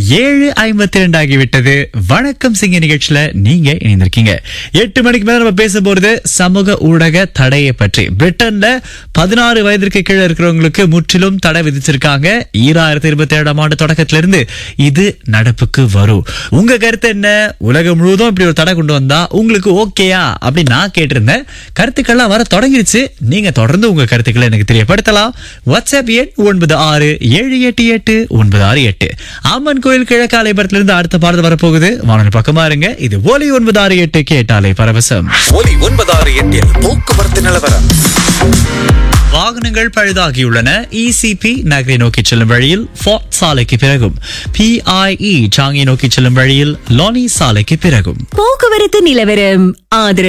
ஏழு ஐம்பத்தி ரெண்டு ஆகிவிட்டது வணக்கம் சிங்க நிகழ்ச்சியில நீங்க இணைந்திருக்கீங்க எட்டு மணிக்கு மேல நம்ம பேச போறது சமூக ஊடக தடையை பற்றி பிரிட்டன்ல பதினாறு வயதிற்கு கீழே இருக்கிறவங்களுக்கு முற்றிலும் தடை விதிச்சிருக்காங்க ஈராயிரத்தி இருபத்தி ஏழாம் ஆண்டு தொடக்கத்துல இருந்து இது நடப்புக்கு வரும் உங்க கருத்து என்ன உலகம் முழுவதும் இப்படி ஒரு தடை கொண்டு வந்தா உங்களுக்கு ஓகேயா அப்படின்னு நான் கேட்டிருந்தேன் கருத்துக்கள்லாம் வர தொடங்கிருச்சு நீங்க தொடர்ந்து உங்க கருத்துக்களை எனக்கு தெரியப்படுத்தலாம் வாட்ஸ்அப் எண் ஒன்பது ஆறு ஏழு எட்டு எட்டு ஒன்பது ஆறு எட்டு அம்மன் கோயில் கிழக்காலைபுரத்துல இருந்து அடுத்த பாடல் வரப்போகுது வானொலி பக்கமா இருங்க இது ஒலி ஒன்பது ஆறு எட்டு கேட்டாலே பரவசம் ஒலி ஒன்பதாறு எட்டில் போக்குவரத்து நிலவரம் வாகனங்கள் பழுதாகியுள்ளன இசிபி நகரை நோக்கி செல்லும் வழியில் ஃபார்ட் சாலைக்கு பிறகும் பிஐஇ சாங்கி நோக்கி செல்லும் வழியில் லானி சாலைக்கு பிறகும் போக்குவரத்து நிலவரம் ஆதரவு